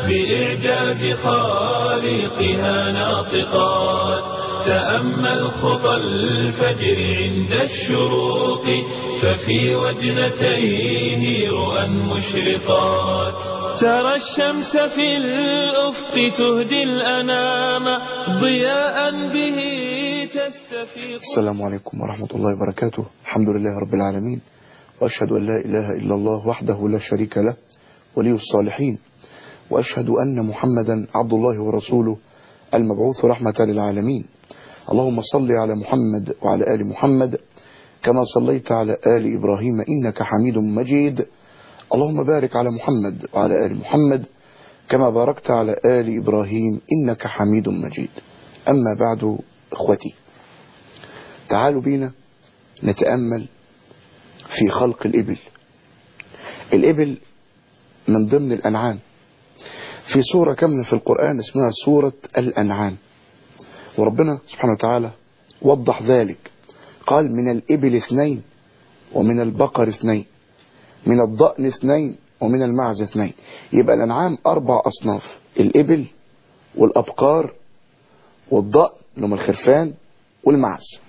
بإعجاز خالقها ناطقات تأمل خطى الفجر عند الشروق ففي وجنتيه رؤى مشرقات ترى الشمس في الأفق تهدي الأنام ضياء به تستفيق السلام عليكم ورحمة الله وبركاته الحمد لله رب العالمين وأشهد أن لا إله إلا الله وحده لا شريك له ولي الصالحين وأشهد أن محمدا عبد الله ورسوله المبعوث رحمة للعالمين اللهم صل على محمد وعلى آل محمد كما صليت على آل إبراهيم إنك حميد مجيد اللهم بارك على محمد وعلى آل محمد كما باركت على آل إبراهيم إنك حميد مجيد أما بعد إخوتي تعالوا بينا نتأمل في خلق الإبل الإبل من ضمن الأنعام في سورة كاملة في القرآن اسمها سورة الأنعام وربنا سبحانه وتعالى وضح ذلك قال من الإبل اثنين ومن البقر اثنين من الضأن اثنين ومن المعز اثنين يبقى الأنعام أربع أصناف الإبل والأبقار والضأن اللي هم الخرفان والمعز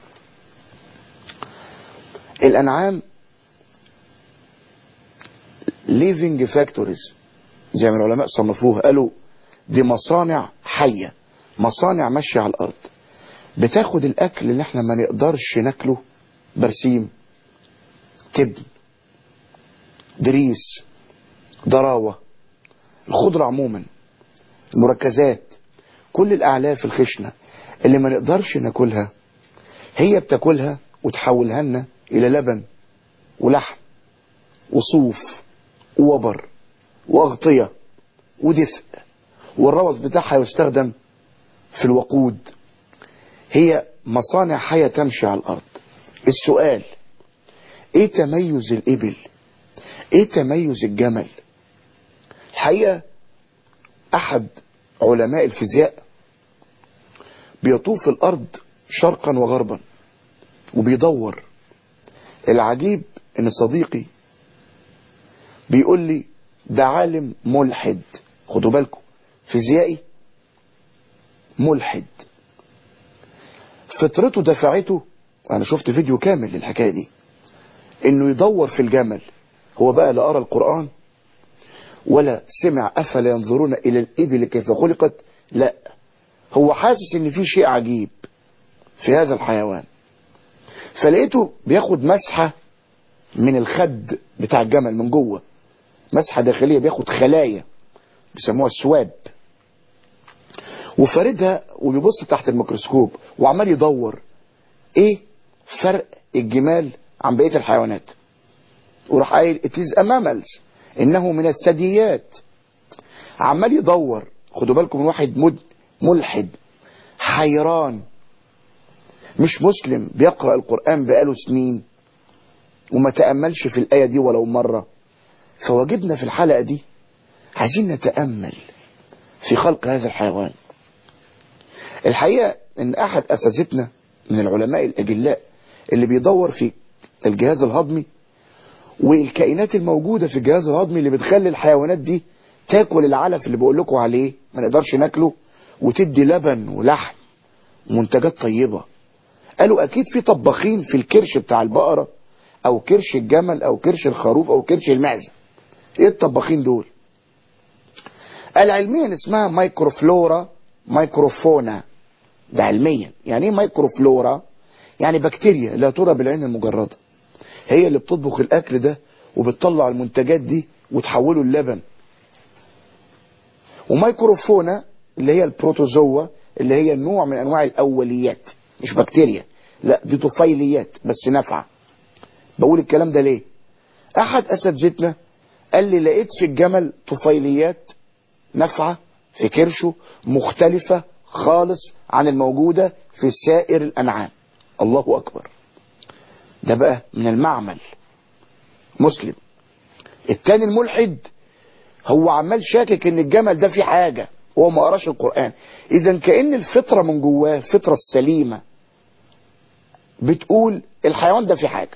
الأنعام living factories زي ما العلماء صنفوها قالوا دي مصانع حية مصانع ماشية على الأرض بتاخد الأكل اللي احنا ما نقدرش ناكله برسيم تبن دريس ضراوة الخضرة عموما المركزات كل الأعلاف الخشنة اللي ما نقدرش ناكلها هي بتاكلها وتحولها لنا إلى لبن ولحم وصوف ووبر وأغطية ودفء والروث بتاعها يستخدم في الوقود هي مصانع حية تمشي على الأرض السؤال ايه تميز الإبل ايه تميز الجمل الحقيقة أحد علماء الفيزياء بيطوف الأرض شرقا وغربا وبيدور العجيب ان صديقي بيقول لي ده عالم ملحد خدوا بالكم فيزيائي ملحد فطرته دفعته وانا شفت فيديو كامل للحكايه دي انه يدور في الجمل هو بقى لا قرا القران ولا سمع افلا ينظرون الى الابل كيف خلقت لا هو حاسس ان في شيء عجيب في هذا الحيوان فلقيته بياخد مسحه من الخد بتاع الجمل من جوه مسحه داخليه بياخد خلايا بيسموها السواب وفاردها وبيبص تحت الميكروسكوب وعمال يدور ايه فرق الجمال عن بقيه الحيوانات وراح قايل اتيز اماملز انه من الثدييات عمال يدور خدوا بالكم من واحد مد ملحد حيران مش مسلم بيقرأ القرآن بقاله سنين وما تأملش في الآية دي ولو مرة فواجبنا في الحلقة دي عايزين نتأمل في خلق هذا الحيوان الحقيقة ان احد اساتذتنا من العلماء الاجلاء اللي بيدور في الجهاز الهضمي والكائنات الموجودة في الجهاز الهضمي اللي بتخلي الحيوانات دي تاكل العلف اللي بقول لكم عليه ما نقدرش ناكله وتدي لبن ولحم ومنتجات طيبة قالوا اكيد في طباخين في الكرش بتاع البقرة او كرش الجمل او كرش الخروف او كرش المعزة ايه الطباخين دول قال علميا اسمها مايكروفلورا مايكروفونا ده علميا يعني ايه مايكروفلورا يعني بكتيريا لا ترى بالعين المجردة هي اللي بتطبخ الاكل ده وبتطلع المنتجات دي وتحوله اللبن ومايكروفونا اللي هي البروتوزوا اللي هي نوع من انواع الاوليات مش بكتيريا لا دي طفيليات بس نافعه بقول الكلام ده ليه احد اساتذتنا قال لي لقيت في الجمل طفيليات نافعه في كرشه مختلفه خالص عن الموجوده في سائر الانعام الله اكبر ده بقى من المعمل مسلم التاني الملحد هو عمال شاكك ان الجمل ده فيه حاجه هو ما قراش القران اذا كان الفطره من جواه الفطره السليمه بتقول الحيوان ده فيه حاجه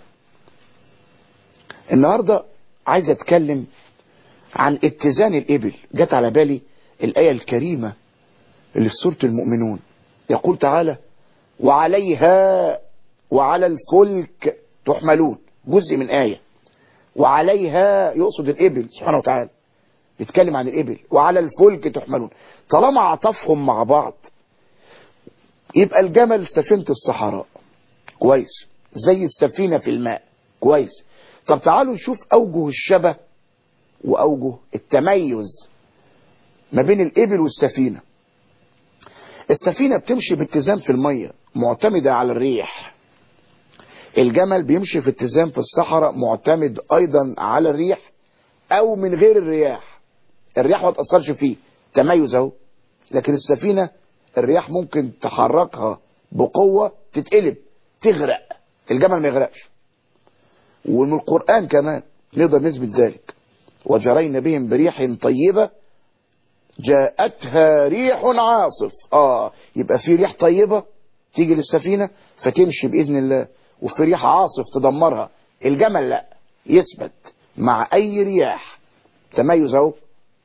النهارده عايز اتكلم عن اتزان الابل جت على بالي الآية الكريمة اللي في سورة المؤمنون يقول تعالى وعليها وعلى الفلك تحملون جزء من آية وعليها يقصد الإبل سبحانه وتعالى يتكلم عن الإبل وعلى الفلك تحملون طالما عطفهم مع بعض يبقى الجمل سفينة الصحراء كويس زي السفينة في الماء كويس طب تعالوا نشوف أوجه الشبه وأوجه التميز ما بين الإبل والسفينة السفينة بتمشي باتزان في المية معتمدة على الريح الجمل بيمشي في اتزان في الصحراء معتمد أيضا على الريح أو من غير الرياح الرياح ما تأثرش فيه تميز اهو لكن السفينة الرياح ممكن تحركها بقوة تتقلب تغرق الجمل ما يغرقش ومن القرآن كمان نقدر نثبت ذلك وجرينا بهم بريح طيبة جاءتها ريح عاصف اه يبقى في ريح طيبة تيجي للسفينة فتمشي بإذن الله وفي ريح عاصف تدمرها الجمل لا يثبت مع أي رياح تميز اهو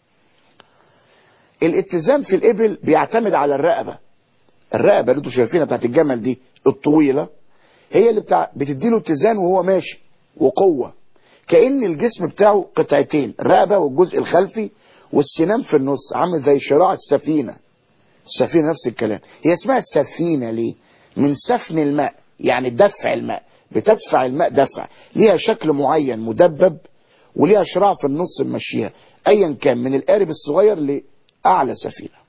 الاتزان في الإبل بيعتمد على الرقبة الرقبة اللي انتوا شايفينها بتاعت الجمل دي الطويلة هي اللي بتاع بتديله اتزان وهو ماشي وقوة كأن الجسم بتاعه قطعتين الرقبة والجزء الخلفي والسنام في النص عامل زي شراع السفينة السفينة نفس الكلام هي اسمها السفينة ليه من سفن الماء يعني دفع الماء بتدفع الماء دفع ليها شكل معين مدبب وليها شراع في النص ممشيها ايا كان من القارب الصغير لأعلى سفينة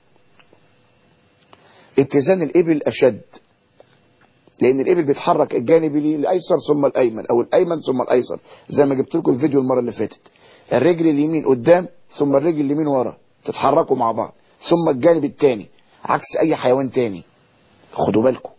اتزان الإبل أشد لأن الإبل بيتحرك الجانبي الأيسر ثم الأيمن أو الأيمن ثم الأيسر زي ما جبت لكم الفيديو المرة اللي فاتت الرجل اليمين قدام ثم الرجل اليمين ورا تتحركوا مع بعض ثم الجانب التاني عكس أي حيوان تاني خدوا بالكم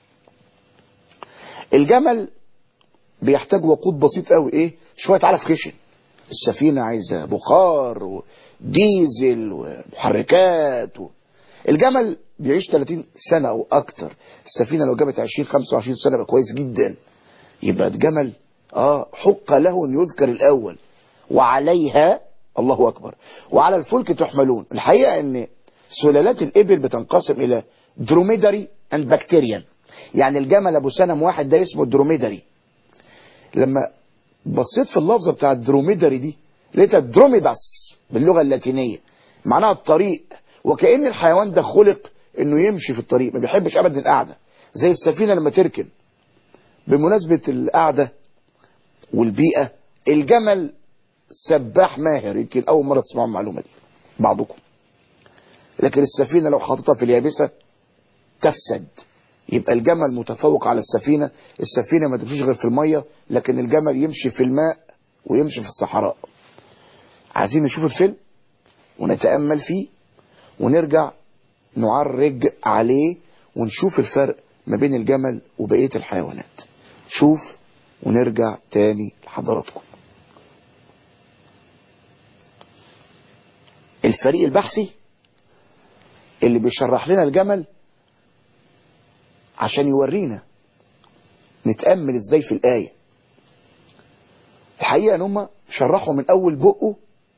الجمل بيحتاج وقود بسيط قوي ايه شوية علف خشن السفينة عايزة بخار وديزل ومحركات و... الجمل بيعيش 30 سنة او اكتر السفينة لو جابت 20 25 سنة بقى كويس جدا يبقى الجمل اه حق له ان يذكر الاول وعليها الله اكبر وعلى الفلك تحملون الحقيقة ان سلالات الابل بتنقسم الى دروميدري اند بكتيريان يعني الجمل ابو سنم واحد ده اسمه دروميدري لما بصيت في اللفظة بتاع الدروميدري دي لقيتها دروميداس باللغة اللاتينية معناها الطريق وكأن الحيوان ده خلق انه يمشي في الطريق ما بيحبش ابدا القعدة زي السفينة لما تركن بمناسبة القعدة والبيئة الجمل سباح ماهر يمكن اول مرة تسمعوا المعلومة دي بعضكم لكن السفينة لو حاططها في اليابسة تفسد يبقى الجمل متفوق على السفينة السفينة ما تمشيش غير في المية لكن الجمل يمشي في الماء ويمشي في الصحراء عايزين نشوف الفيلم ونتأمل فيه ونرجع نعرج عليه ونشوف الفرق ما بين الجمل وبقية الحيوانات شوف ونرجع تاني لحضراتكم الفريق البحثي اللي بيشرح لنا الجمل عشان يورينا نتأمل ازاي في الآية الحقيقة ان هم شرحوا من اول بقه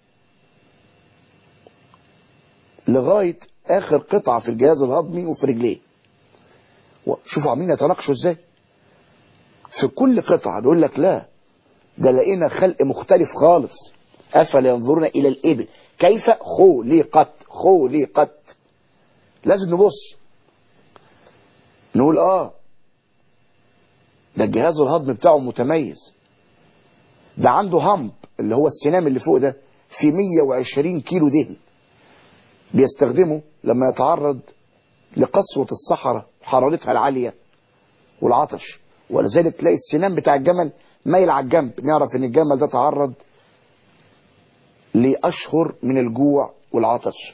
لغاية اخر قطعة في الجهاز الهضمي وفي رجليه شوفوا عاملين يتناقشوا ازاي في كل قطعة بيقول لك لا ده لقينا خلق مختلف خالص افلا ينظرون الى الابل كيف خلقت خلقت لازم نبص نقول اه ده الجهاز الهضمي بتاعه متميز ده عنده همب اللي هو السنام اللي فوق ده في 120 كيلو دهن بيستخدمه لما يتعرض لقسوة الصحراء حرارتها العالية والعطش ولذلك تلاقي السنام بتاع الجمل مايل على الجنب نعرف ان الجمل ده تعرض لأشهر من الجوع والعطش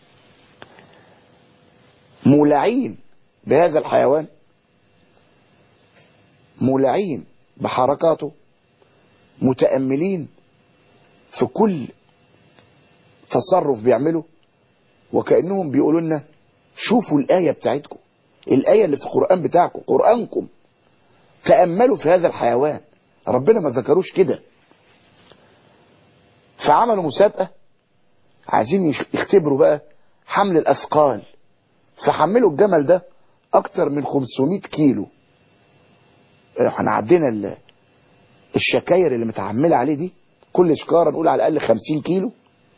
مولعين بهذا الحيوان مولعين بحركاته متأملين في كل تصرف بيعمله وكأنهم بيقولوا لنا شوفوا الآية بتاعتكم الآية اللي في القرآن بتاعكم قرآنكم تأملوا في هذا الحيوان ربنا ما ذكروش كده فعملوا مسابقة عايزين يختبروا بقى حمل الأثقال فحملوا الجمل ده أكتر من 500 كيلو احنا عدينا الشكاير اللي متحملة عليه دي كل شكارة نقول على الأقل 50 كيلو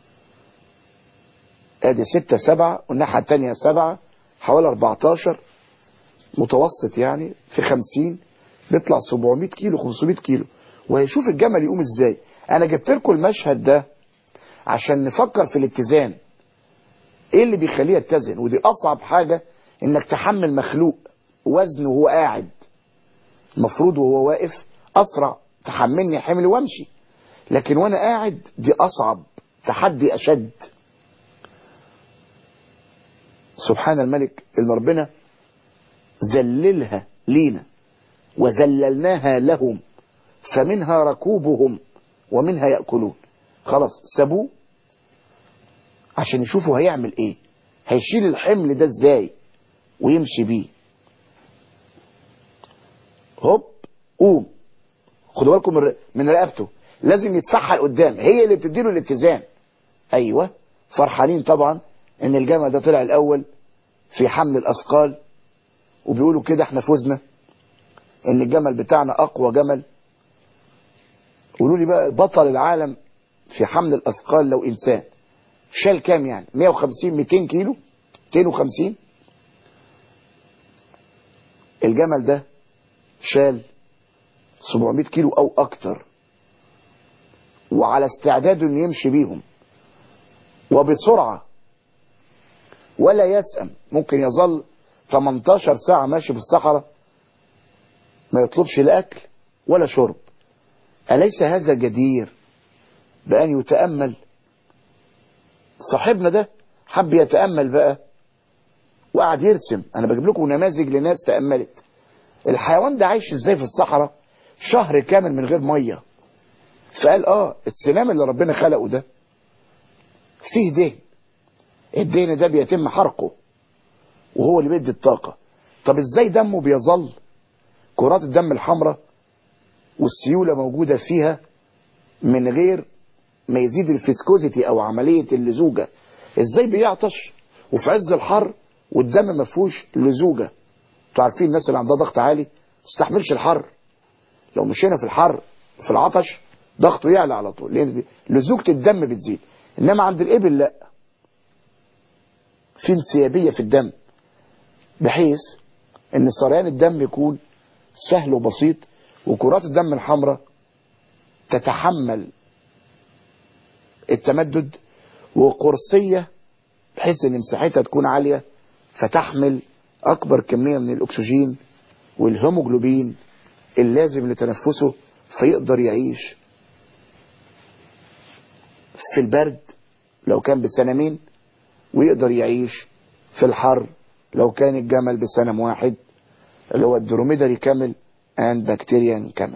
ادي 6 7 والناحية التانية 7 حوالي 14 متوسط يعني في 50 بيطلع 700 كيلو 500 كيلو وهيشوف الجمل يقوم ازاي انا جبت لكم المشهد ده عشان نفكر في الاتزان ايه اللي بيخليه يتزن ودي اصعب حاجة انك تحمل مخلوق وزنه وهو قاعد المفروض وهو واقف اسرع تحملني حمل وامشي لكن وانا قاعد دي اصعب تحدي اشد سبحان الملك ان ربنا ذللها لينا وذللناها لهم فمنها ركوبهم ومنها يأكلون خلاص سابوه عشان يشوفوا هيعمل ايه هيشيل الحمل ده ازاي ويمشي بيه هوب قوم خدوا بالكم من رقبته لازم يدفعها لقدام هي اللي بتديله الاتزان ايوه فرحانين طبعا ان الجامع ده طلع الاول في حمل الاثقال وبيقولوا كده احنا فزنا ان الجمل بتاعنا اقوى جمل قولوا لي بقى بطل العالم في حمل الاثقال لو انسان شال كام يعني 150 200 كيلو 250 الجمل ده شال 700 كيلو او اكتر وعلى استعداد انه يمشي بيهم وبسرعة ولا يسأم ممكن يظل 18 ساعة ماشي في الصحراء ما يطلبش لا أكل ولا شرب أليس هذا جدير بأن يتأمل صاحبنا ده حب يتأمل بقى وقعد يرسم أنا بجيب لكم نماذج لناس تأملت الحيوان ده عايش ازاي في الصحراء شهر كامل من غير مية فقال اه السنام اللي ربنا خلقه ده فيه دهن الدهن ده بيتم حرقه وهو اللي بيدي الطاقة طب ازاي دمه بيظل كرات الدم الحمراء والسيولة موجودة فيها من غير ما يزيد الفيسكوزيتي او عملية اللزوجة ازاي بيعطش وفي عز الحر والدم ما فيهوش لزوجة انتوا عارفين الناس اللي عندها ضغط عالي ما تستحملش الحر لو مشينا في الحر في العطش ضغطه يعلى على طول لان لزوجة الدم بتزيد انما عند الابل لا في انسيابية في الدم بحيث ان سريان الدم يكون سهل وبسيط وكرات الدم الحمراء تتحمل التمدد وقرصية بحيث ان مساحتها تكون عالية فتحمل اكبر كمية من الاكسجين والهيموجلوبين اللازم لتنفسه فيقدر يعيش في البرد لو كان بسنمين ويقدر يعيش في الحر لو كان الجمل بسنم واحد اللي هو الدروميدري كامل and بكتيريان كامل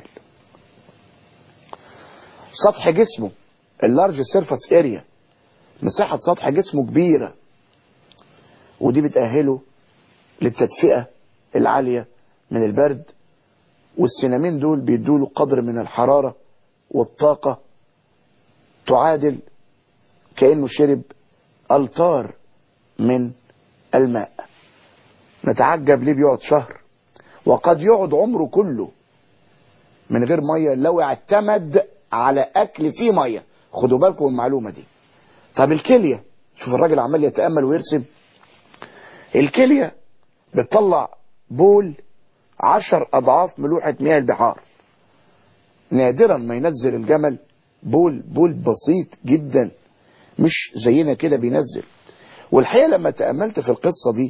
سطح جسمه اللارج سيرفس اريا مساحة سطح جسمه كبيرة ودي بتأهله للتدفئة العالية من البرد والسنامين دول بيدوله قدر من الحرارة والطاقة تعادل كأنه شرب ألتار من الماء نتعجب ليه بيقعد شهر وقد يقعد عمره كله من غير مية لو اعتمد على أكل فيه مية خدوا بالكم من المعلومة دي طب الكلية شوف الراجل عمال يتأمل ويرسم الكلية بتطلع بول عشر أضعاف ملوحة مياه البحار نادرا ما ينزل الجمل بول بول بسيط جدا مش زينا كده بينزل والحقيقة لما تأملت في القصة دي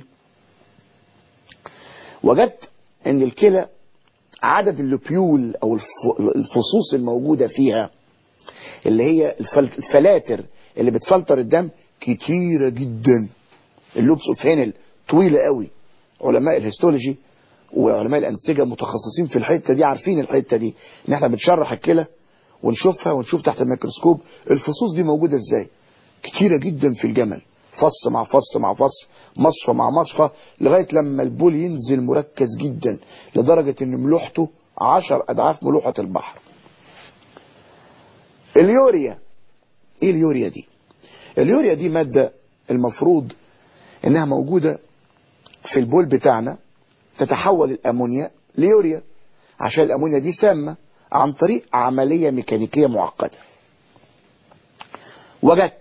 وجدت ان الكلى عدد اللوبيول او الفصوص الموجودة فيها اللي هي الفلاتر اللي بتفلتر الدم كتيرة جدا اللوبس اوف هينل طويلة قوي علماء الهيستولوجي وعلماء الانسجه متخصصين في الحته دي عارفين الحته دي ان احنا بنشرح الكلى ونشوفها ونشوف تحت الميكروسكوب الفصوص دي موجوده ازاي كتيره جدا في الجمل فص مع فص مع فص مصفى مع مصفى لغايه لما البول ينزل مركز جدا لدرجه ان ملوحته عشر اضعاف ملوحه البحر اليوريا ايه اليوريا دي اليوريا دي ماده المفروض انها موجودة في البول بتاعنا تتحول الامونيا ليوريا عشان الامونيا دي سامة عن طريق عملية ميكانيكية معقدة وجدت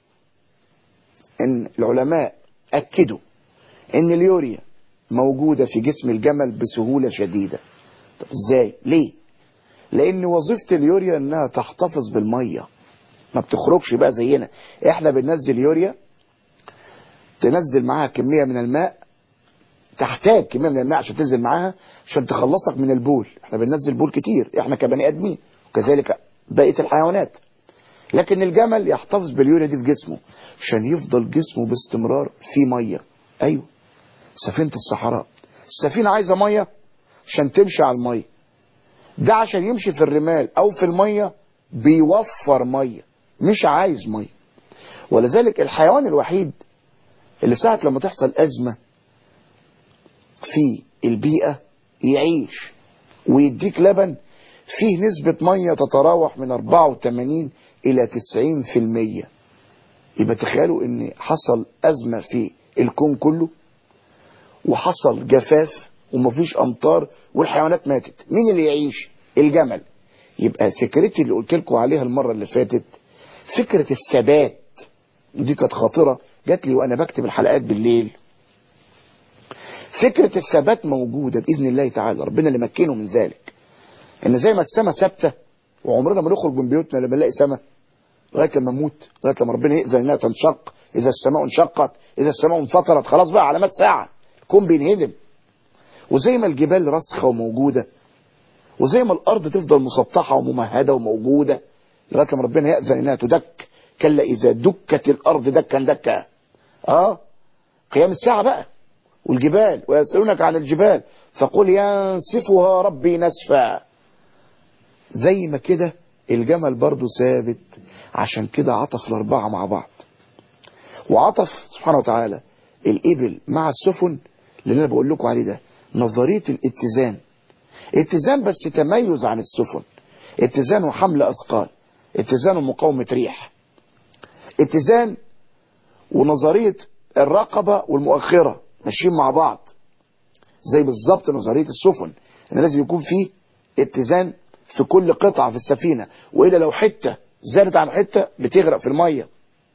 ان العلماء اكدوا ان اليوريا موجودة في جسم الجمل بسهولة شديدة طب ازاي ليه لان وظيفة اليوريا انها تحتفظ بالمية ما بتخرجش بقى زينا احنا بننزل يوريا تنزل معاها كمية من الماء تحتاج كمية من الماء عشان تنزل معاها عشان تخلصك من البول احنا بننزل بول كتير احنا كبني ادمين وكذلك بقية الحيوانات لكن الجمل يحتفظ باليوريا دي في جسمه عشان يفضل جسمه باستمرار في مية ايوه سفينة الصحراء السفينة عايزة مية عشان تمشي على المية ده عشان يمشي في الرمال او في المية بيوفر مية مش عايز مية ولذلك الحيوان الوحيد اللي ساعة لما تحصل أزمة في البيئة يعيش ويديك لبن فيه نسبة مية تتراوح من 84 إلى 90% يبقى تخيلوا ان حصل أزمة في الكون كله وحصل جفاف ومفيش أمطار والحيوانات ماتت مين اللي يعيش الجمل يبقى فكرتي اللي قلت لكم عليها المرة اللي فاتت فكرة الثبات ودي كانت خاطرة جات لي وأنا بكتب الحلقات بالليل فكرة الثبات موجودة بإذن الله تعالى ربنا اللي مكنه من ذلك إن زي ما السماء ثابتة وعمرنا ما نخرج من بيوتنا لما نلاقي سماء لغاية لما نموت لغاية لما ربنا يأذن إنها تنشق إذا السماء انشقت إذا السماء انفطرت خلاص بقى علامات ساعة الكون بينهدم وزي ما الجبال راسخة وموجودة وزي ما الأرض تفضل مسطحة وممهدة وموجودة لغاية لما ربنا يأذن إنها تدك كلا إذا دكت الأرض دكا دكا آه قيام الساعة بقى والجبال ويسألونك عن الجبال فقل ينسفها ربي نسفا زي ما كده الجمل برضو ثابت عشان كده عطف الأربعة مع بعض وعطف سبحانه وتعالى الإبل مع السفن اللي أنا بقول لكم عليه ده نظرية الاتزان اتزان بس تميز عن السفن اتزان وحمل أثقال اتزان ومقاومة ريح اتزان ونظرية الرقبة والمؤخرة ماشيين مع بعض زي بالظبط نظرية السفن ان لازم يكون فيه اتزان في كل قطعة في السفينة وإلا لو حتة زادت عن حتة بتغرق في المية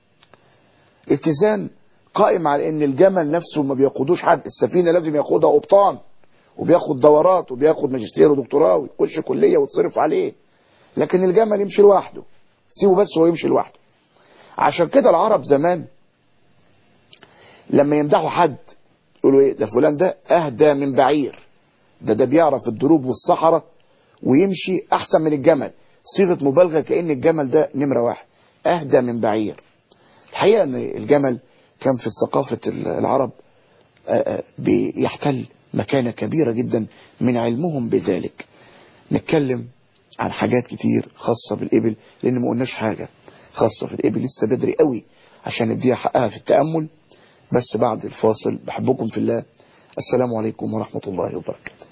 اتزان قائم على ان الجمل نفسه ما بيقودوش حد السفينة لازم ياخدها قبطان وبياخد دورات وبياخد ماجستير ودكتوراه ويخش كلية وتصرف عليه لكن الجمل يمشي لوحده سيبه بس هو يمشي لوحده عشان كده العرب زمان لما يمدحوا حد يقولوا ايه ده فلان ده اهدى من بعير ده ده بيعرف الدروب والصحراء ويمشي احسن من الجمل صيغة مبالغة كأن الجمل ده نمرة واحد اهدى من بعير الحقيقة ان الجمل كان في ثقافة العرب بيحتل مكانة كبيرة جدا من علمهم بذلك نتكلم عن حاجات كتير خاصة بالإبل لأن ما قلناش حاجة خاصة في الإبل لسه بدري قوي عشان نديها حقها في التأمل بس بعد الفاصل بحبكم في الله السلام عليكم ورحمة الله وبركاته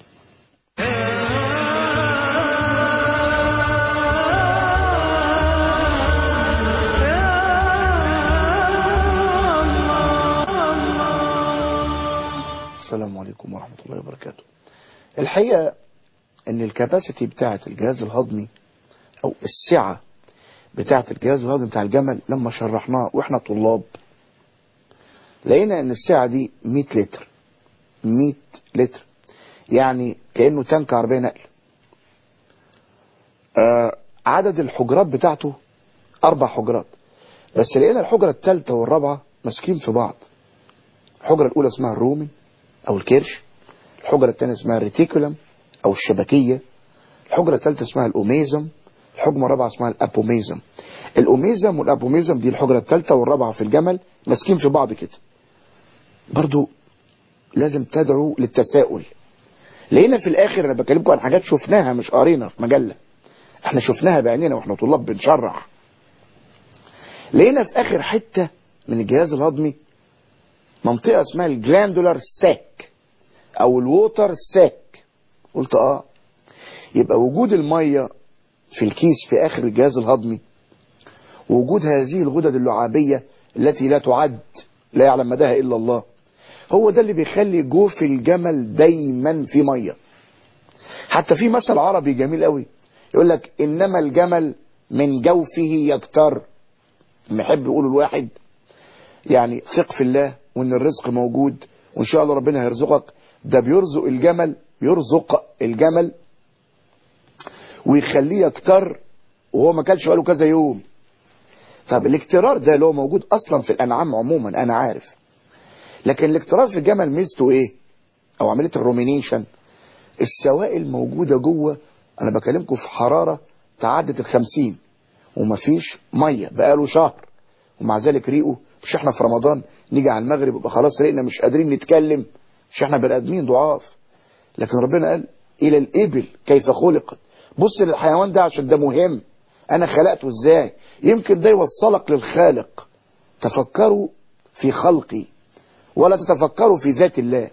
السلام عليكم ورحمة الله وبركاته الحقيقة ان الكباسيتي بتاعة الجهاز الهضمي او السعة بتاعة الجهاز الهضمي بتاع الجمل لما شرحناه واحنا طلاب لقينا ان السعة دي 100 لتر 100 لتر يعني كأنه تانك عربية نقل آه عدد الحجرات بتاعته اربع حجرات بس لقينا الحجرة الثالثة والرابعة ماسكين في بعض الحجرة الاولى اسمها الرومن او الكرش الحجرة الثانية اسمها الريتيكولم او الشبكية الحجرة الثالثة اسمها الاوميزم الحجمة الرابعة اسمها الابوميزم الاوميزم والابوميزم دي الحجرة الثالثة والرابعة في الجمل ماسكين في بعض كده برضو لازم تدعو للتساؤل لقينا في الاخر انا بكلمكم عن حاجات شفناها مش قارينا في مجلة احنا شفناها بعينينا واحنا طلاب بنشرح لقينا في اخر حتة من الجهاز الهضمي منطقة اسمها الجلاندولار ساك او الووتر ساك قلت اه يبقى وجود المية في الكيس في اخر الجهاز الهضمي ووجود هذه الغدد اللعابية التي لا تعد لا يعلم مداها إلا الله هو ده اللي بيخلي جوف الجمل دايما في مية حتى في مثل عربي جميل قوي يقول لك إنما الجمل من جوفه يكتر لما يحب يقول الواحد يعني ثق في الله وإن الرزق موجود وإن شاء الله ربنا هيرزقك ده بيرزق الجمل يرزق الجمل ويخليه يكتر وهو ما كانش بقاله كذا يوم طب الاكترار ده اللي هو موجود اصلا في الانعام عموما انا عارف لكن الاكترار في الجمل ميزته ايه او عمليه الرومينيشن السوائل موجوده جوه انا بكلمكم في حراره تعدت الخمسين ومفيش ميه بقاله شهر ومع ذلك ريقه مش احنا في رمضان نيجي على المغرب يبقى خلاص ريقنا مش قادرين نتكلم مش احنا بني ادمين ضعاف لكن ربنا قال الى الابل كيف خلقت بص للحيوان ده عشان ده مهم انا خلقته ازاي يمكن ده يوصلك للخالق تفكروا في خلقي ولا تتفكروا في ذات الله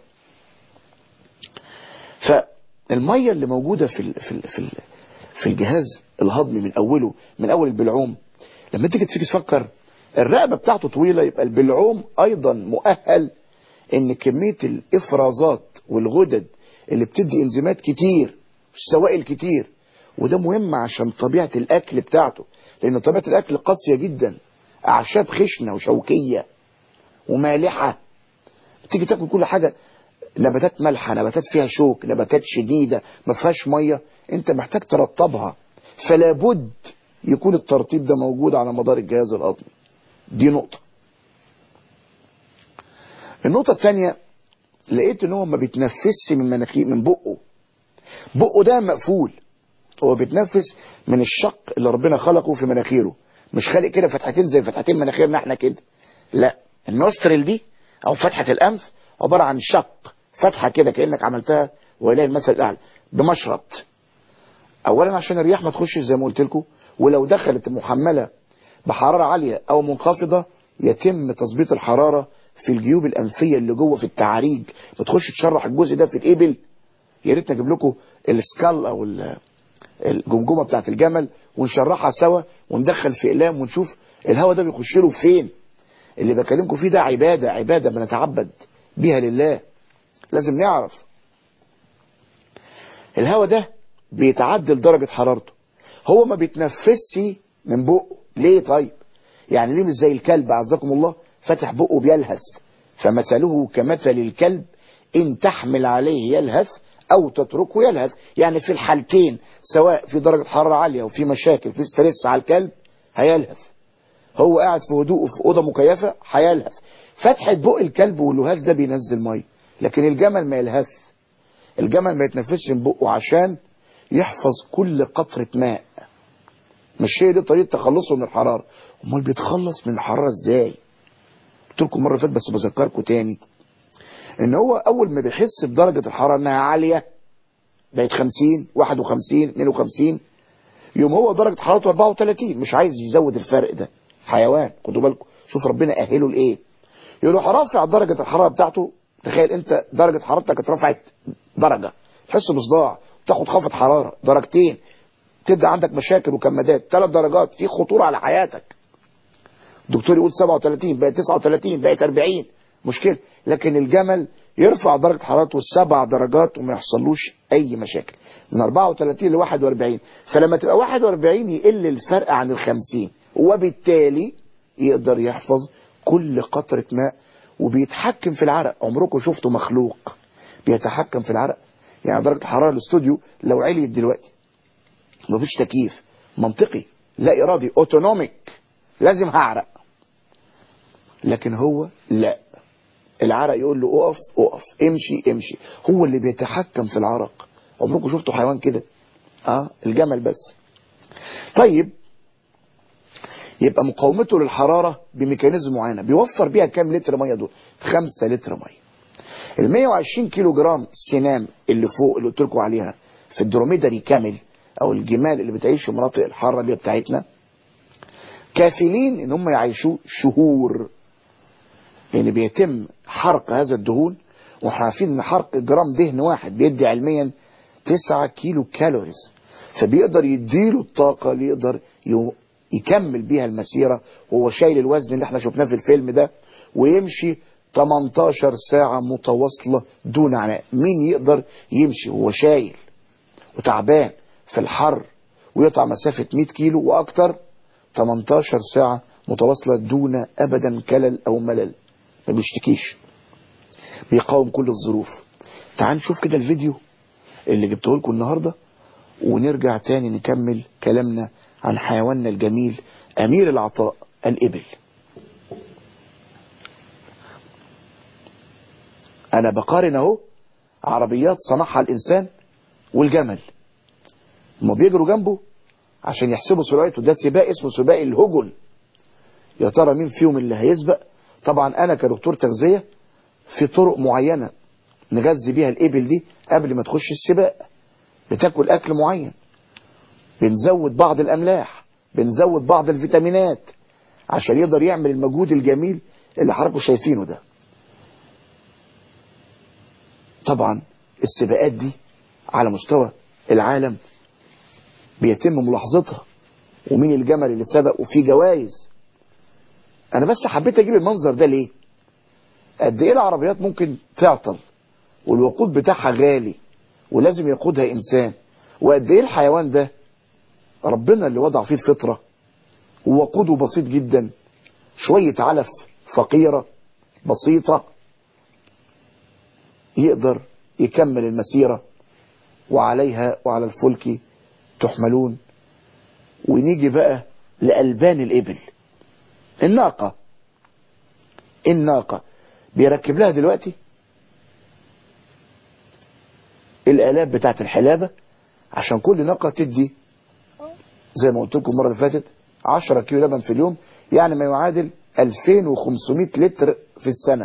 فالمية اللي موجودة في ال في ال في ال في الجهاز الهضمي من اوله من اول البلعوم لما تيجي تيجي تفكر الرقبة بتاعته طويلة يبقى البلعوم ايضا مؤهل ان كمية الافرازات والغدد اللي بتدي انزيمات كتير سوائل كتير وده مهم عشان طبيعة الاكل بتاعته لان طبيعة الاكل قاسية جدا اعشاب خشنة وشوكية ومالحة تيجي تاكل كل حاجة نباتات مالحة نباتات فيها شوك نباتات شديدة ما فيهاش مية انت محتاج ترطبها فلا بد يكون الترطيب ده موجود على مدار الجهاز الهضمي دي نقطة النقطة الثانية لقيت ان هو ما بيتنفسش من مناخير من بقه بقه ده مقفول هو بيتنفس من الشق اللي ربنا خلقه في مناخيره مش خالق كده فتحتين زي فتحتين مناخيرنا احنا كده لا النوسترل دي او فتحة الانف عبارة عن شق فتحة كده كأنك عملتها ولله المثل الاعلى بمشرط اولا عشان الرياح ما تخش زي ما قلت لكم ولو دخلت محملة بحرارة عالية او منخفضة يتم تظبيط الحرارة في الجيوب الانفية اللي جوه في التعريج بتخش تشرح الجزء ده في الابل يا ريت نجيب لكم السكال او الجمجمة بتاعت الجمل ونشرحها سوا وندخل في اقلام ونشوف الهواء ده بيخش له فين اللي بكلمكم فيه ده عبادة عبادة بنتعبد بيها لله لازم نعرف الهواء ده بيتعدل درجة حرارته هو ما بيتنفسش من بقه ليه طيب يعني ليه مش زي الكلب عزكم الله فتح بقه بيلهث فمثله كمثل الكلب ان تحمل عليه يلهث او تتركه يلهث يعني في الحالتين سواء في درجة حرارة عالية وفي مشاكل في ستريس على الكلب هيلهث هو قاعد في هدوء في أوضة مكيفة هيلهث فتحة بق الكلب واللهاث ده بينزل مية لكن الجمل ما يلهث الجمل ما يتنفسش من بقه عشان يحفظ كل قطرة ماء مش هي دي طريقة تخلصه من الحرارة امال بيتخلص من الحرارة ازاي قلت لكم مرة فاتت بس بذكركم تاني ان هو اول ما بيحس بدرجة الحرارة انها عالية بقت 50 51 52 يوم هو درجة حرارته 34 مش عايز يزود الفرق ده حيوان خدوا بالكم شوف ربنا اهله لايه يروح رافع درجة الحرارة بتاعته تخيل انت درجة حرارتك اترفعت درجة تحس بصداع تاخد خفض حرارة درجتين تبدأ عندك مشاكل وكمادات ثلاث درجات في خطورة على حياتك الدكتور يقول 37 بقت 39 بقت 40 مشكلة لكن الجمل يرفع درجة حرارته سبع درجات وما يحصلوش اي مشاكل من 34 ل 41 فلما تبقى 41 يقل الفرق عن ال 50 وبالتالي يقدر يحفظ كل قطرة ماء وبيتحكم في العرق عمركم شفتوا مخلوق بيتحكم في العرق يعني درجة الحرارة الاستوديو لو عليت دلوقتي مفيش تكييف منطقي لا ارادي اوتونوميك لازم هعرق لكن هو لا العرق يقول له اقف اقف امشي امشي هو اللي بيتحكم في العرق عمركم شفتوا حيوان كده اه الجمل بس طيب يبقى مقاومته للحرارة بميكانيزم معينة بيوفر بيها كام لتر مية دول 5 لتر مية ال 120 كيلو جرام سنام اللي فوق اللي قلت لكم عليها في الدروميدري كامل او الجمال اللي بتعيش في مناطق الحارة اللي بتاعتنا كافلين ان هم يعيشوا شهور لان بيتم حرق هذا الدهون واحنا عارفين ان حرق جرام دهن واحد بيدي علميا 9 كيلو كالوريز فبيقدر يديله الطاقة اللي يقدر يكمل بيها المسيرة وهو شايل الوزن اللي احنا شفناه في الفيلم ده ويمشي 18 ساعة متواصلة دون عناء مين يقدر يمشي وهو شايل وتعبان في الحر ويقطع مسافة 100 كيلو وأكتر 18 ساعة متواصلة دون أبدا كلل أو ملل ما بيشتكيش بيقاوم كل الظروف تعال نشوف كده الفيديو اللي جبته لكم النهاردة ونرجع تاني نكمل كلامنا عن حيواننا الجميل أمير العطاء الإبل أنا بقارن أهو عربيات صنعها الإنسان والجمل هما بيجروا جنبه عشان يحسبوا سرعته ده سباق اسمه سباق الهجن يا ترى مين فيهم اللي هيسبق طبعا أنا كدكتور تغذية في طرق معينة نغذي بيها الإبل دي قبل ما تخش السباق بتاكل أكل معين بنزود بعض الأملاح بنزود بعض الفيتامينات عشان يقدر يعمل المجهود الجميل اللي حضراتكم شايفينه ده طبعا السباقات دي على مستوى العالم بيتم ملاحظتها ومين الجمل اللي سبق وفيه جوائز انا بس حبيت اجيب المنظر ده ليه قد ايه العربيات ممكن تعطل والوقود بتاعها غالي ولازم يقودها انسان وقد ايه الحيوان ده ربنا اللي وضع فيه الفطرة ووقوده بسيط جدا شوية علف فقيرة بسيطة يقدر يكمل المسيرة وعليها وعلى الفلك تحملون ونيجي بقى لألبان الإبل الناقة الناقة بيركب لها دلوقتي الآلات بتاعت الحلابة عشان كل ناقة تدي زي ما قلت لكم المرة اللي فاتت 10 كيلو لبن في اليوم يعني ما يعادل 2500 لتر في السنة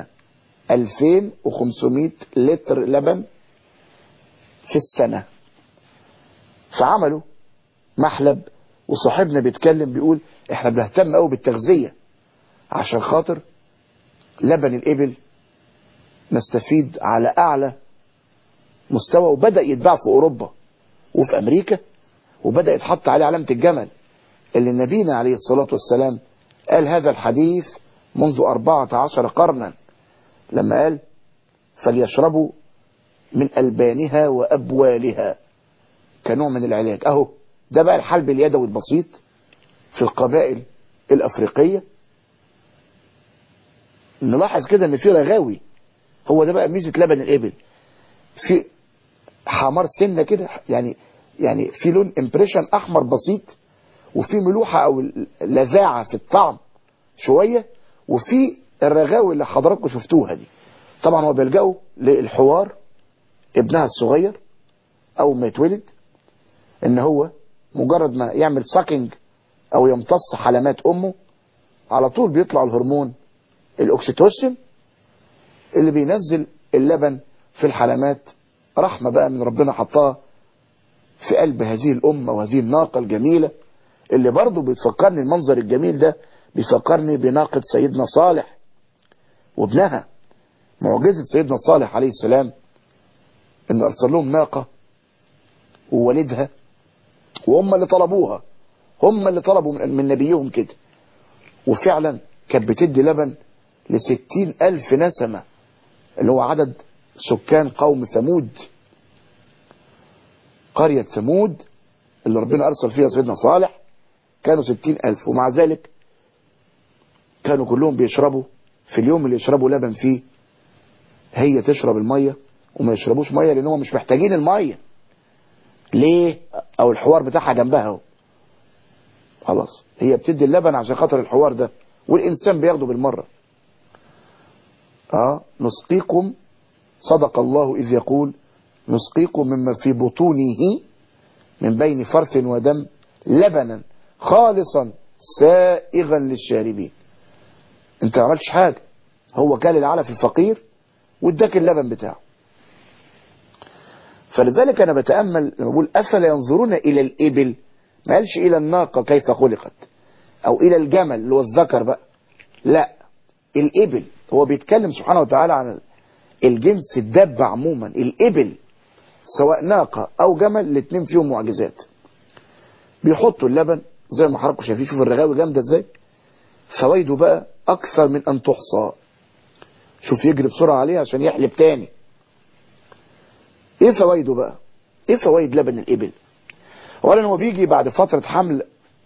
2500 لتر لبن في السنة فعملوا محلب وصاحبنا بيتكلم بيقول احنا بنهتم قوي بالتغذية عشان خاطر لبن الإبل نستفيد على أعلى مستوى وبدأ يتباع في أوروبا وفي أمريكا وبدأ يتحط عليه علامة الجمل اللي نبينا عليه الصلاة والسلام قال هذا الحديث منذ أربعة عشر قرنا لما قال فليشربوا من ألبانها وأبوالها كنوع من العلاج أهو ده بقى الحلب اليدوي البسيط في القبائل الأفريقية نلاحظ كده ان في رغاوي هو ده بقى ميزة لبن الإبل في حمار سنة كده يعني يعني في لون امبريشن احمر بسيط وفي ملوحة او لذاعة في الطعم شوية وفي الرغاوي اللي حضراتكم شفتوها دي طبعا هو بيلجأوا للحوار ابنها الصغير اول ما يتولد ان هو مجرد ما يعمل ساكينج او يمتص حلمات امه على طول بيطلع الهرمون الاكسيتوسين اللي بينزل اللبن في الحلمات رحمة بقى من ربنا حطها في قلب هذه الأمة وهذه الناقة الجميلة اللي برضه بتفكرني المنظر الجميل ده بيفكرني بناقة سيدنا صالح وابنها معجزة سيدنا صالح عليه السلام ان ارسل لهم ناقة ووالدها وهم اللي طلبوها هم اللي طلبوا من نبيهم كده وفعلا كانت بتدي لبن لستين ألف نسمة اللي هو عدد سكان قوم ثمود قرية ثمود اللي ربنا أرسل فيها سيدنا صالح كانوا ستين ألف ومع ذلك كانوا كلهم بيشربوا في اليوم اللي يشربوا لبن فيه هي تشرب المية وما يشربوش مية لأن هم مش محتاجين المية ليه أو الحوار بتاعها جنبها اهو خلاص هي بتدي اللبن عشان خاطر الحوار ده والإنسان بياخده بالمرة اه نسقيكم صدق الله إذ يقول نسقيكم مما في بطونه من بين فرث ودم لبنا خالصا سائغا للشاربين انت ما عملتش حاجة هو كان العلف الفقير واداك اللبن بتاعه فلذلك انا بتأمل لما بقول افلا ينظرون الى الابل ما قالش الى الناقة كيف خلقت او الى الجمل اللي هو الذكر بقى لا الابل هو بيتكلم سبحانه وتعالى عن الجنس الدب عموما الابل سواء ناقة او جمل الاثنين فيهم معجزات بيحطوا اللبن زي ما حضراتكم شايفين شوف الرغاوي جامده ازاي فوائده بقى اكثر من ان تحصى شوف يجري بسرعة عليه عشان يحلب تاني ايه فوائده بقى ايه فوائد لبن الابل اولا هو بيجي بعد فترة حمل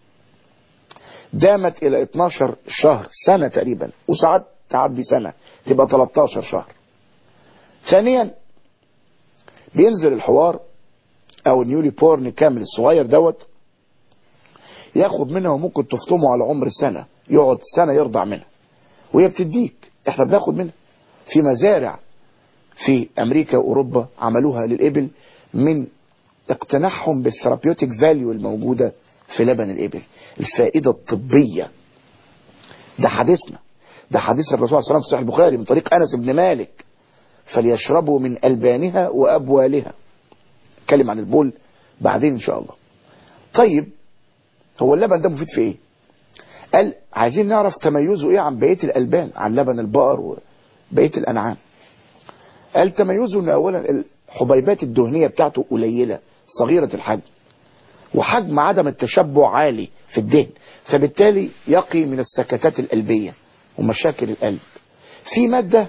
دامت الى 12 شهر سنة تقريبا وساعات تعدي سنة تبقى 13 شهر ثانيا بينزل الحوار او النيولي بورن كامل الصغير دوت ياخد منها وممكن تفطمه على عمر سنة يقعد سنة يرضع منها وهي بتديك احنا بناخد منها في مزارع في امريكا واوروبا عملوها للابل من اقتناعهم بالثيرابيوتيك فاليو الموجودة في لبن الابل الفائدة الطبية ده حديثنا ده حديث الرسول صلى الله عليه وسلم في صحيح البخاري من طريق انس بن مالك فليشربوا من البانها وابوالها اتكلم عن البول بعدين ان شاء الله طيب هو اللبن ده مفيد في ايه قال عايزين نعرف تميزه ايه عن بقيه الالبان عن لبن البقر وبقيه الانعام قال تميزه ان اولا الحبيبات الدهنيه بتاعته قليله صغيره الحجم وحجم عدم التشبع عالي في الدهن فبالتالي يقي من السكتات القلبيه ومشاكل القلب في ماده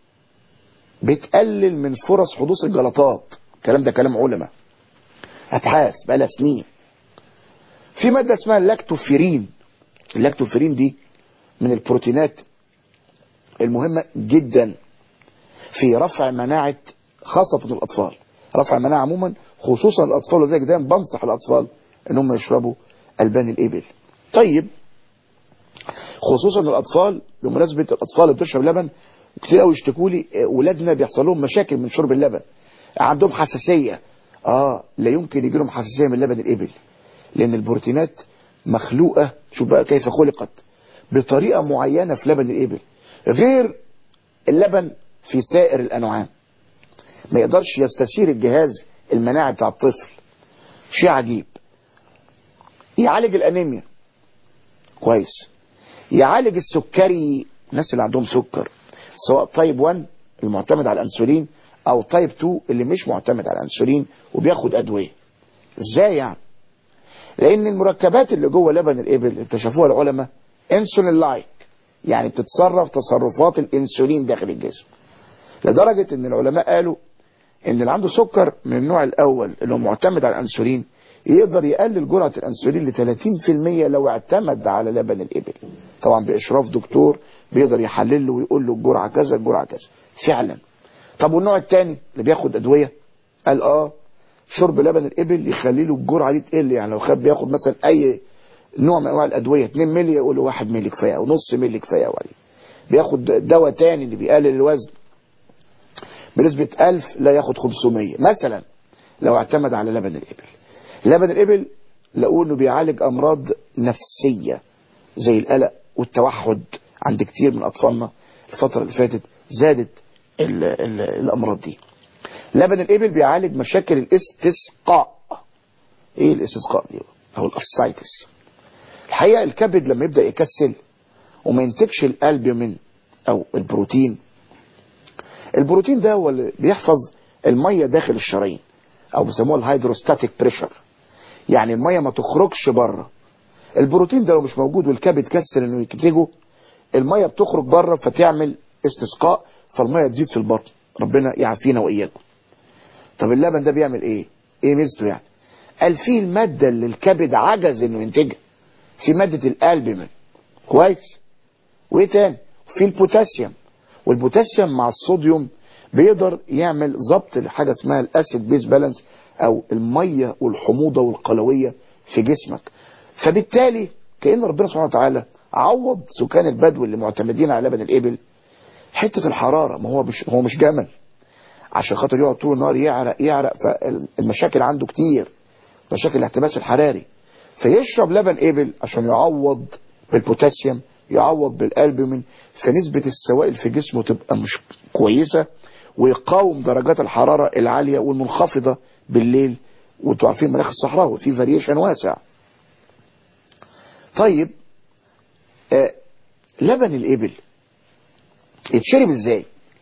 بتقلل من فرص حدوث الجلطات الكلام ده كلام علماء ابحاث بقالها سنين في ماده اسمها اللاكتوفيرين اللاكتوفيرين دي من البروتينات المهمه جدا في رفع مناعه خاصه الاطفال رفع المناعه عموما خصوصا الاطفال وزيك دايما بنصح الاطفال ان هم يشربوا البان الابل طيب خصوصا الاطفال بمناسبه الاطفال اللي بتشرب لبن كتير قوي يشتكوا لي ولادنا بيحصل لهم مشاكل من شرب اللبن عندهم حساسيه اه لا يمكن يجي لهم حساسيه من لبن الابل لان البروتينات مخلوقه شوف بقى كيف خلقت بطريقه معينه في لبن الابل غير اللبن في سائر الانواع ما يقدرش يستثير الجهاز المناعي بتاع الطفل شيء عجيب يعالج الانيميا كويس يعالج السكري الناس اللي عندهم سكر سواء تايب 1 المعتمد على الانسولين او تايب 2 اللي مش معتمد على الانسولين وبياخد ادويه ازاي يعني لان المركبات اللي جوه لبن الابل اكتشفوها العلماء انسولين لايك يعني بتتصرف تصرفات الانسولين داخل الجسم لدرجة ان العلماء قالوا ان اللي عنده سكر من النوع الاول اللي هو معتمد على الانسولين يقدر يقلل جرعة الانسولين ل 30% لو اعتمد على لبن الابل طبعا باشراف دكتور بيقدر يحلل له ويقول له الجرعة كذا الجرعة كذا فعلا طب والنوع الثاني اللي بياخد ادوية قال اه شرب لبن الابل يخلي له الجرعة دي تقل يعني لو خد بياخد مثلا اي نوع من انواع الادوية 2 مللي يقول له 1 مللي كفايه او نص مللي كفايه وعليه بياخد دواء تاني اللي بيقلل الوزن بنسبة 1000 لا ياخد 500 مثلا لو اعتمد على لبن الإبل لبن الإبل لقوا انه بيعالج أمراض نفسية زي القلق والتوحد عند كتير من أطفالنا الفترة اللي فاتت زادت ال ال الأمراض دي لبن الإبل بيعالج مشاكل الاستسقاء ايه الاستسقاء دي او الاسايتس الحقيقة الكبد لما يبدأ يكسل وما ينتجش الالبومين او البروتين البروتين ده هو اللي بيحفظ المية داخل الشرايين او بيسموها الهيدروستاتيك بريشر يعني المية ما تخرجش بره البروتين ده لو مش موجود والكبد كسر انه ينتجه المية بتخرج بره فتعمل استسقاء فالمية تزيد في البطن ربنا يعافينا واياكم طب اللبن ده بيعمل ايه ايه ميزته يعني قال فيه المادة اللي الكبد عجز انه ينتجها في مادة الالبومين كويس وايه تاني في البوتاسيوم والبوتاسيوم مع الصوديوم بيقدر يعمل ضبط لحاجه اسمها الاسيد بيز بالانس او الميه والحموضه والقلويه في جسمك فبالتالي كان ربنا سبحانه وتعالى عوض سكان البدو اللي معتمدين على لبن الابل حته الحراره ما هو مش هو مش جمل عشان خاطر يقعد طول النهار يعرق يعرق فالمشاكل عنده كتير مشاكل الاحتباس الحراري فيشرب لبن ابل عشان يعوض بالبوتاسيوم يعوض بالالبومين فنسبة السوائل في جسمه تبقى مش كويسة ويقاوم درجات الحرارة العالية والمنخفضة بالليل وانتوا عارفين مناخ الصحراء في فاريشن واسع طيب آه لبن الابل يتشرب ازاي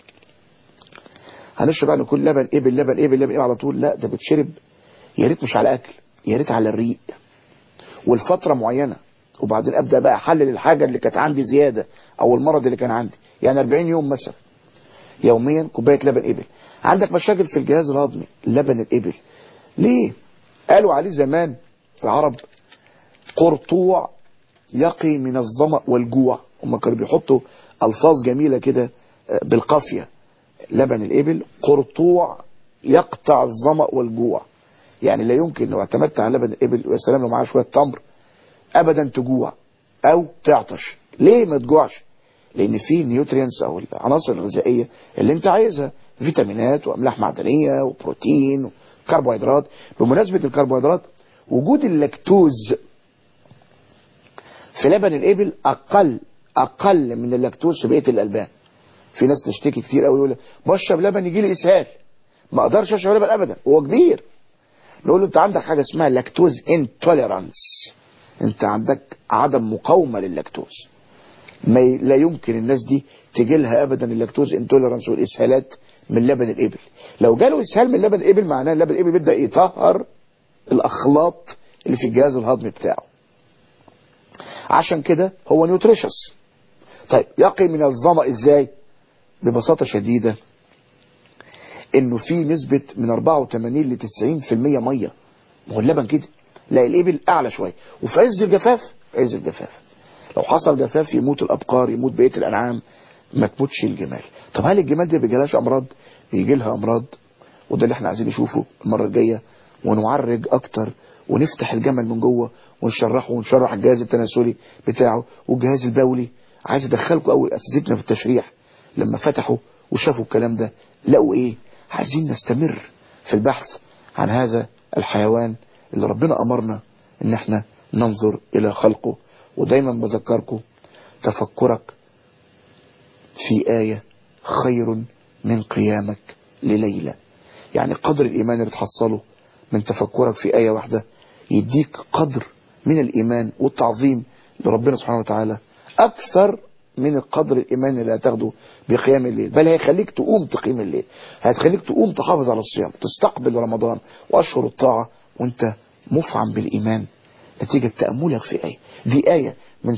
هنشرب بقى نقول لبن ابل لبن ابل لبن ابل على طول لا ده بتشرب يا ريت مش على اكل يا ريت على الريق والفترة معينة وبعدين ابدا بقى احلل الحاجه اللي كانت عندي زياده او المرض اللي كان عندي يعني 40 يوم مثلا يوميا كوبايه لبن ابل عندك مشاكل في الجهاز الهضمي لبن الابل ليه قالوا عليه زمان العرب قرطوع يقي من الظمأ والجوع هم كانوا بيحطوا الفاظ جميله كده بالقافيه لبن الابل قرطوع يقطع الظمأ والجوع يعني لا يمكن لو اعتمدت على لبن الابل ويا سلام لو معاه شويه تمر ابدا تجوع او تعطش ليه ما تجوعش لان فيه نيوترينز او العناصر الغذائيه اللي انت عايزها فيتامينات واملاح معدنيه وبروتين وكربوهيدرات بمناسبه الكربوهيدرات وجود اللاكتوز في لبن الابل اقل اقل من اللاكتوز في بقيه الالبان في ناس تشتكي كتير قوي يقول بشرب لبن يجي لي اسهال ما اقدرش اشرب لبن ابدا هو كبير نقول له انت عندك حاجه اسمها لاكتوز انتوليرانس انت عندك عدم مقاومه لللاكتوز ما ي... لا يمكن الناس دي تجي لها ابدا اللاكتوز انتوليرانس والاسهالات من لبن الابل لو جاله اسهال من لبن الابل معناه ان لبن الابل بيبدا يطهر الاخلاط اللي في الجهاز الهضمي بتاعه عشان كده هو نيوتريشس طيب يقي من الظمأ ازاي ببساطة شديدة انه في نسبة من 84 ل 90% مية ما هو اللبن كده لا الابل اعلى شوية وفي عز الجفاف في عز الجفاف لو حصل جفاف يموت الابقار يموت بقية الانعام ما تموتش الجمال طب هل الجمال دي بيجيلهاش امراض بيجي لها امراض وده اللي احنا عايزين نشوفه المرة الجاية ونعرج اكتر ونفتح الجمل من جوه ونشرحه ونشرح الجهاز التناسلي بتاعه والجهاز البولي عايز ادخلكم اول اساتذتنا في التشريح لما فتحوا وشافوا الكلام ده لقوا ايه عايزين نستمر في البحث عن هذا الحيوان اللي ربنا امرنا ان احنا ننظر الى خلقه ودايما بذكركم تفكرك في آية خير من قيامك لليلة يعني قدر الإيمان اللي تحصله من تفكرك في آية واحدة يديك قدر من الإيمان والتعظيم لربنا سبحانه وتعالى أكثر من القدر الإيمان اللي هتاخده بقيام الليل بل هيخليك تقوم تقيم الليل هتخليك تقوم تحافظ على الصيام تستقبل رمضان وأشهر الطاعة وانت مفعم بالإيمان نتيجة تأملك في آية دي آية من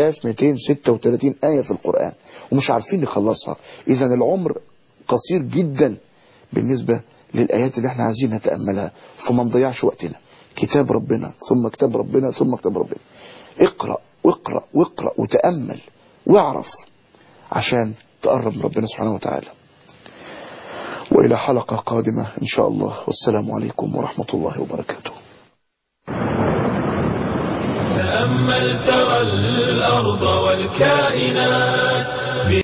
6236 آية في القرآن ومش عارفين نخلصها إذا العمر قصير جدا بالنسبة للآيات اللي احنا عايزين نتأملها فما نضيعش وقتنا كتاب ربنا ثم كتاب ربنا ثم كتاب ربنا اقرأ واقرأ واقرأ وتأمل واعرف عشان تقرب من ربنا سبحانه وتعالى وإلى حلقة قادمة إن شاء الله والسلام عليكم ورحمة الله وبركاته تأمل ترى الأرض والكائنات